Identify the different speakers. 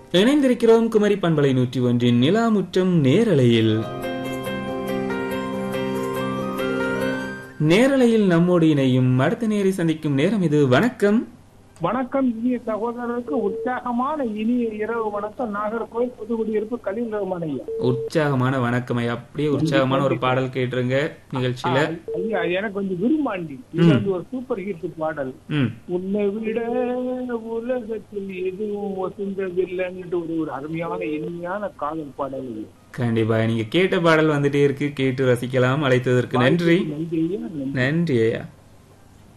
Speaker 1: இணைந்திருக்கிறோம் குமரி பண்பலை நூற்றி ஒன்றின் நிலாமுற்றம் நேரலையில் நேரலையில் நம்மோடு இணையும் அடுத்த நேரை சந்திக்கும் நேரம் இது வணக்கம்
Speaker 2: வணக்கம் இனிய சகோதரருக்கு உற்சாகமான இனிய இரவு வணக்கம் நாகர்கோவில் புதுக்குடியிருப்பு கலீல் ரஹ்மான் ஐயா
Speaker 1: உற்சாகமான வணக்கம் ஐயா அப்படியே உற்சாகமான ஒரு பாடல் கேட்டுருங்க நிகழ்ச்சியில
Speaker 2: ஐயா எனக்கு கொஞ்சம் விரும்பாண்டி இது வந்து ஒரு சூப்பர் ஹிட் பாடல்
Speaker 1: ம்
Speaker 2: உன்னை விட உலகத்தில் எதுவும் ஒசுந்ததில்லைன்னு ஒரு ஒரு அருமையான இனிமையான காதல் பாடல் இது.
Speaker 1: கண்டிப்பா நீங்க கேட்ட பாடல் வந்துட்டே இருக்கு கேட்டு ரசிக்கலாம் அழைத்ததற்கு நன்றி
Speaker 2: நன்றி ஐயா நன்றி
Speaker 1: நன்றி ஐயா